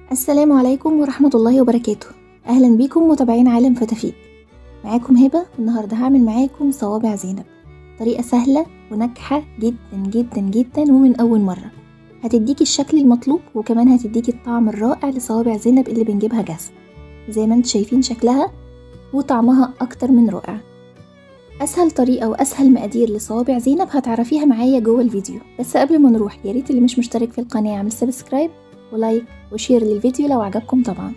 السلام عليكم ورحمة الله وبركاته أهلا بيكم متابعين عالم فتافيت معاكم هبة والنهاردة هعمل معاكم صوابع زينب طريقة سهلة وناجحة جدا جدا جدا ومن أول مرة هتديكي الشكل المطلوب وكمان هتديكي الطعم الرائع لصوابع زينب اللي بنجيبها جاهزة زي ما انتم شايفين شكلها وطعمها أكتر من رائع أسهل طريقة وأسهل مقادير لصوابع زينب هتعرفيها معايا جوه الفيديو بس قبل ما نروح ياريت اللي مش مشترك في القناة يعمل سبسكرايب ولايك وشير للفيديو لو عجبكم طبعا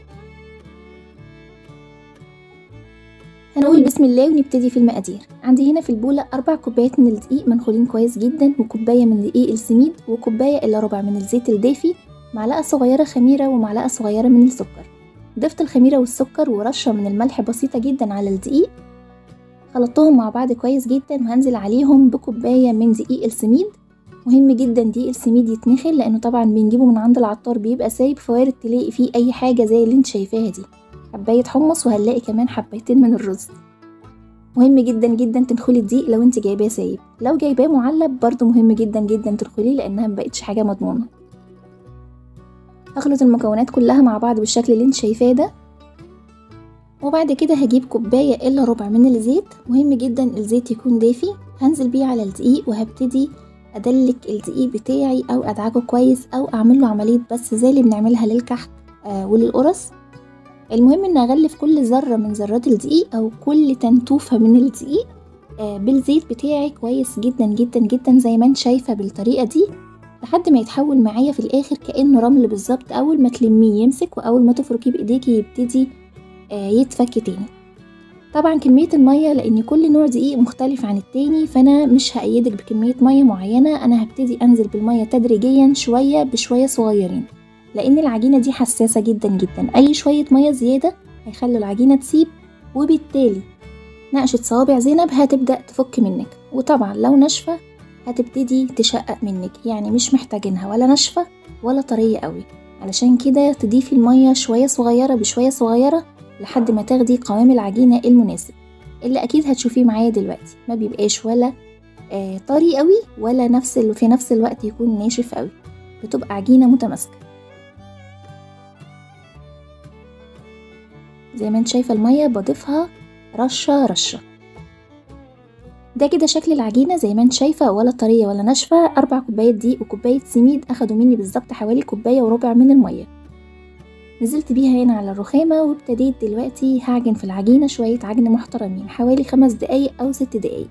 هنقول بسم الله ونبتدي في المقادير عندي هنا في البولة أربع كوبايات من الدقيق منخولين كويس جدا وكوباية من دقيق السميد وكوباية إلا ربع من الزيت الدافي معلقة صغيرة خميرة ومعلقة صغيرة من السكر ضفت الخميرة والسكر ورشة من الملح بسيطة جدا على الدقيق خلطتهم مع بعض كويس جدا وهنزل عليهم بكوباية من دقيق السميد مهم جدا دقيق السميد يتنخل لانه طبعا بنجيبه من عند العطار بيبقى سايب فوارد تلاقي فيه اي حاجة زي اللي انت شايفاها دي حباية حمص وهنلاقي كمان حبايتين من الرز مهم جدا جدا تنخلي الدقيق لو انت جايباه سايب لو جايباه معلب برضو مهم جدا جدا تنخليه لانها مبقتش حاجة مضمونة هخلط المكونات كلها مع بعض بالشكل اللي انت شايفاه ده وبعد كده هجيب كوباية إلا ربع من الزيت مهم جدا الزيت يكون دافي هنزل بيه على الدقيق وهبتدي أدلك الدقيق بتاعي أو أدعكه كويس أو أعمل له عملية بس زي اللي بنعملها للكحك آه وللقرص المهم إن أغلف كل ذرة من ذرات الدقيق أو كل تنتوفة من الدقيق آه بالزيت بتاعي كويس جدا جدا جدا زي ما انت شايفة بالطريقة دي لحد ما يتحول معايا في الآخر كأنه رمل بالظبط أول ما تلميه يمسك وأول ما تفركيه بإيديكي يبتدي يتفك تاني طبعا كمية المية لأن كل نوع دقيق مختلف عن التاني فأنا مش هأيدك بكمية مية معينة أنا هبتدي أنزل بالمية تدريجيا شوية بشوية صغيرين لأن العجينة دي حساسة جدا جدا أي شوية مية زيادة هيخلوا العجينة تسيب وبالتالي نقشة صوابع زينب هتبدأ تفك منك وطبعا لو ناشفة هتبتدي تشقق منك يعني مش محتاجينها ولا ناشفة ولا طرية قوي علشان كده تضيفي المية شوية صغيرة بشوية صغيرة لحد ما تاخدي قوام العجينة المناسب اللي أكيد هتشوفيه معايا دلوقتي ما بيبقاش ولا آه طري قوي ولا نفس اللي في نفس الوقت يكون ناشف قوي بتبقى عجينة متماسكة زي ما انت شايفة المية بضيفها رشة رشة ده كده شكل العجينة زي ما انت شايفة ولا طرية ولا ناشفة أربع كوبايات دقيق وكوباية سميد أخدوا مني بالظبط حوالي كوباية وربع من المية نزلت بيها هنا على الرخامة وابتديت دلوقتي هعجن في العجينة شوية عجن محترمين حوالي خمس دقايق أو ست دقايق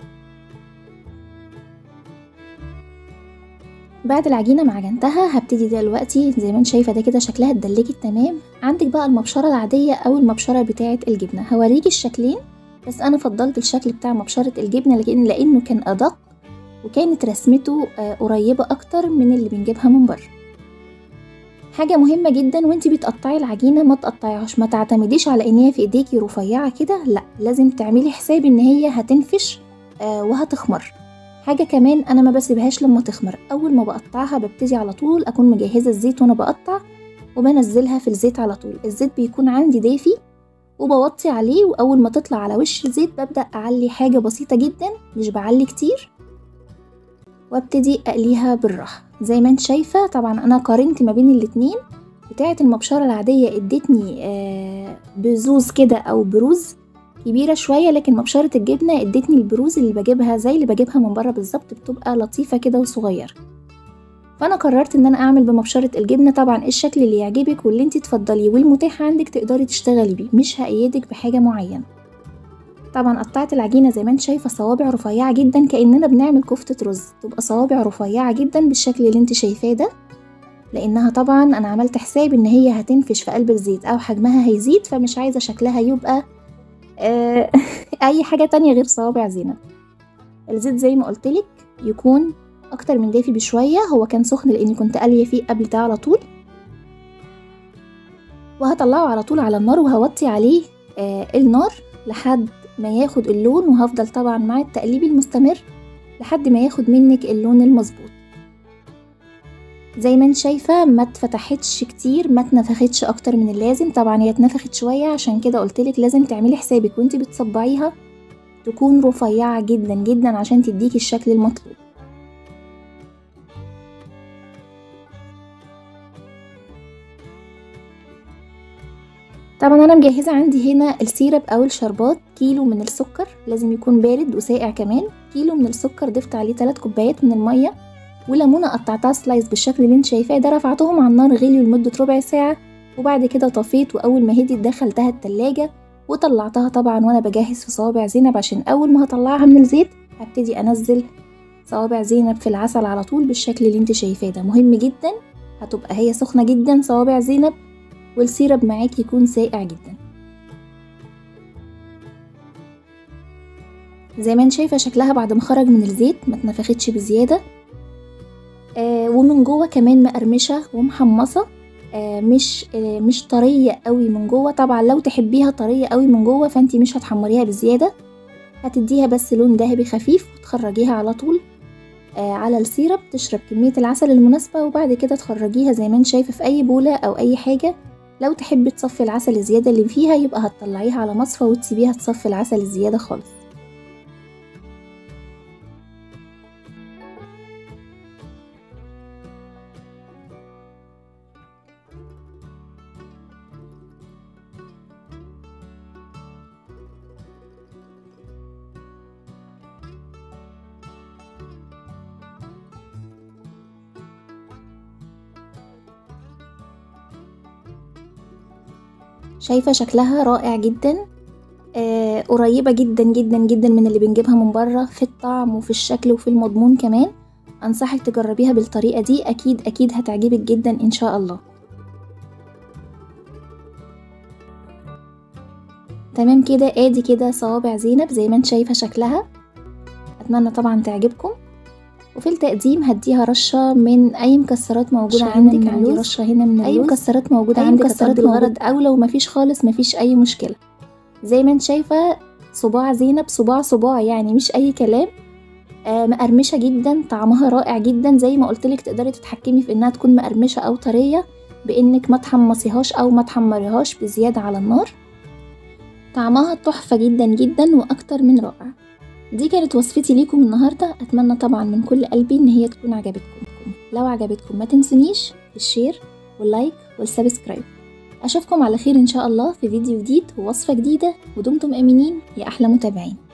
بعد العجينة ما عجنتها هبتدي دلوقتي زي ما انت شايفة ده كده شكلها اتدلكت تمام عندك بقى المبشرة العادية أو المبشرة بتاعة الجبنة هوريكي الشكلين بس أنا فضلت الشكل بتاع مبشرة الجبنة لأن لأنه كان أدق وكانت رسمته قريبة أكتر من اللي بنجيبها من بره حاجة مهمة جدا وانتي بتقطعي العجينة ما تقطعيهاش ما تعتمديش على ان هي في ايديكي رفيعة كده لا لازم تعملي حساب ان هي هتنفش آه وهتخمر حاجة كمان انا ما بسيبهاش لما تخمر اول ما بقطعها ببتدي على طول اكون مجهزة الزيت وانا بقطع وبنزلها في الزيت على طول الزيت بيكون عندي دافي وبوطي عليه واول ما تطلع على وش الزيت ببدأ اعلي حاجة بسيطة جدا مش بعلي كتير وابتدي اقليها بالراحه زي ما انت شايفه طبعا انا قارنت ما بين الاتنين بتاعه المبشره العاديه ادتني آه بزوز كده او بروز كبيره شويه لكن مبشره الجبنه ادتني البروز اللي بجيبها زي اللي بجيبها من بره بالظبط بتبقى لطيفه كده وصغيره فانا قررت ان انا اعمل بمبشره الجبنه طبعا الشكل اللي يعجبك واللي انت تفضليه والمتاح عندك تقدري تشتغلي بيه مش هايدك بحاجه معينه طبعا قطعت العجينه زي ما انت شايفه صوابع رفيعه جدا كاننا بنعمل كفته رز تبقى صوابع رفيعه جدا بالشكل اللي انت شايفاه ده لانها طبعا انا عملت حساب ان هي هتنفش في قلب الزيت او حجمها هيزيد فمش عايزه شكلها يبقى آه اي حاجه تانية غير صوابع زينب الزيت زي ما قلتلك يكون اكتر من دافي بشويه هو كان سخن لاني كنت قاليه فيه قبل ده على طول وهطلعه على طول على النار وهوطي عليه آه النار لحد ما ياخد اللون وهفضل طبعا مع التقليب المستمر لحد ما ياخد منك اللون المظبوط زي ما انت شايفة ما اتفتحتش كتير ما اتنفختش اكتر من اللازم طبعا هي اتنفخت شوية عشان كده قلتلك لازم تعملي حسابك وانت بتصبعيها تكون رفيعة جدا جدا عشان تديكي الشكل المطلوب طبعا انا مجهزه عندي هنا السيرب او الشربات كيلو من السكر لازم يكون بارد وساقع كمان كيلو من السكر ضفت عليه 3 كوبايات من الميه وليمونه قطعتها سلايس بالشكل اللي انت شايفاه ده رفعتهم على النار غليوا لمده ربع ساعه وبعد كده طفيت واول ما هديت دخلتها التلاجة وطلعتها طبعا وانا بجهز في صوابع زينب عشان اول ما هطلعها من الزيت هبتدي انزل صوابع زينب في العسل على طول بالشكل اللي انت شايفاه ده مهم جدا هتبقى هي سخنه جدا صوابع زينب والسيرب معاك يكون ساقع جدا زي ما انت شايفه شكلها بعد ما خرج من الزيت ما اتنفختش بزياده آه ومن جوه كمان مقرمشه ومحمصه آه مش آه مش طريه قوي من جوه طبعا لو تحبيها طريه قوي من جوه فانتي مش هتحمريها بزياده هتديها بس لون ذهبي خفيف وتخرجيها على طول آه على السيرب تشرب كميه العسل المناسبه وبعد كده تخرجيها زي ما انت شايفه في اي بوله او اي حاجه لو تحبي تصفي العسل الزياده اللي فيها يبقى هتطلعيها على مصفى وتسيبيها تصفي العسل الزياده خالص شايفة شكلها رائع جدا آه قريبة جدا جدا جدا من اللي بنجيبها من بره في الطعم وفي الشكل وفي المضمون كمان أنصحك تجربيها بالطريقة دي أكيد أكيد هتعجبك جدا إن شاء الله تمام كده ادي كده صوابع زينب زي ما انت شايفة شكلها أتمنى طبعا تعجبكم وفي التقديم هديها رشة من أي مكسرات موجودة عندك عندي رشة هنا من أي مكسرات موجودة أي عندك مكسرات هتقضي الغرض أو لو مفيش خالص مفيش أي مشكلة زي ما انت شايفة صباع زينب صباع صباع يعني مش أي كلام آه مقرمشة جدا طعمها رائع جدا زي ما قلتلك تقدري تتحكمي في إنها تكون مقرمشة أو طرية بإنك ما تحمصيهاش أو ما تحمريهاش بزيادة على النار طعمها تحفة جدا جدا وأكتر من رائع دي كانت وصفتي ليكم النهاردة أتمنى طبعا من كل قلبي إن هي تكون عجبتكم لو عجبتكم ما تنسونيش الشير واللايك والسبسكرايب أشوفكم على خير إن شاء الله في فيديو جديد ووصفة جديدة ودمتم آمنين يا أحلى متابعين